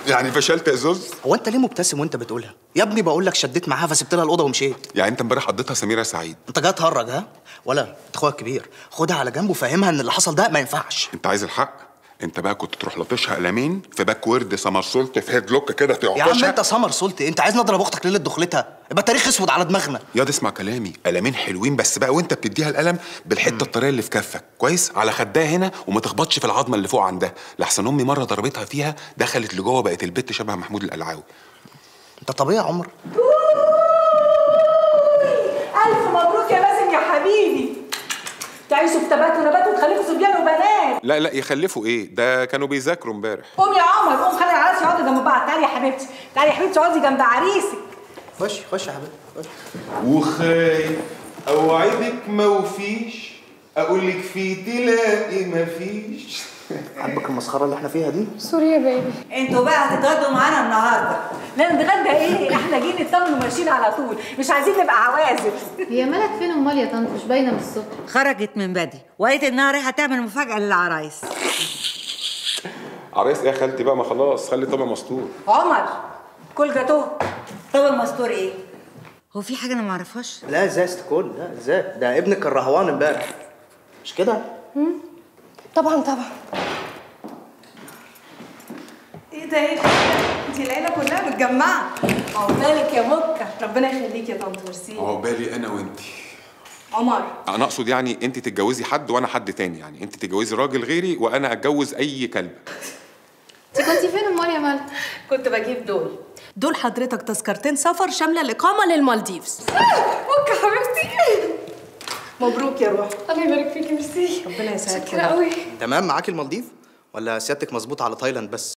يعني فشلت يا زوز هو انت ليه مبتسم وانت بتقولها يا ابني بقول لك شديت معاها فسبت لها الاوضه ومشيت يعني انت امبارح قضيتها سميره سعيد انت جاي تهرج ها ولا انت اخويا الكبير خدها على جنب وفهمها ان اللي حصل ده ما ينفعش انت عايز الحق انت بقى كنت تروح لطشها قلمين في باكورد سمرسولت في هيد لوك كده يا عم تعطشها انت سمر سلطي انت عايز نضرب اختك ليله دخلتها يبقى تاريخ اسود على دماغنا ياض اسمع كلامي قلمين حلوين بس بقى وانت بتديها القلم بالحته الطريه اللي في كفك كويس على خدها هنا وما تخبطش في العظمه اللي فوق عندها لحسن امي مره ضربتها فيها دخلت لجوه بقت البت شبه محمود القلعاوي انت طبيعي يا عمر ألف مبروك يا باسم يا حبيبي تعيشوا في تبات ونبات وتخلفوا صبيان وبنات لا لا يخلفوا ايه ده كانوا بيذاكروا امبارح قوم يا عمر قوم خلي العرايس يقعدوا جنب بعض تعالي يا حبيبتي تعالي يا حبيبتي اقعدي جنب عريسك خش خش يا حبيبي خش. وخايف اوعدك ما وفيش اقول لك في تلاقي ما فيش عاجبك المسخره اللي احنا فيها دي سوري يا بيبي انتوا بقى هتتغدوا معانا النهارده لا نتغدى ايه احنا جايين نطمن وماشيين على طول مش عايزين نبقى عوازل هي مالك فين امال يا طنط مش باينه من الصبح خرجت من بدري وقالت انها رايحه تعمل مفاجاه للعرايس عريس ايه يا خالتي بقى ما خلاص خلي طبق مستور عمر كل جاتوه طب المستور ايه هو في حاجه انا ما اعرفهاش لا ازاي استكون لا ازاي ده ابنك كان رهوان امبارح مش كده طبعا طبعا ايه ده ايه انت العيله كلها متجمعه عقبالك يا مكه ربنا يخليك يا طنط ميرسي عقبالي انا وانتي عمر انا اقصد يعني انت تتجوزي حد وانا حد تاني يعني انت تتجوزي راجل غيري وانا اتجوز اي كلب انت كنتي فين امال يا مالك كنت بجيب دول دول حضرتك تذكرتين سفر شامله الاقامه للمالديفز مكة حبيبتي مبروك يا روح الله يبارك فيكي ميرسي ربنا يسعدك شكرا قوي تمام معاك المالديف ولا سيادتك مظبوط على تايلاند بس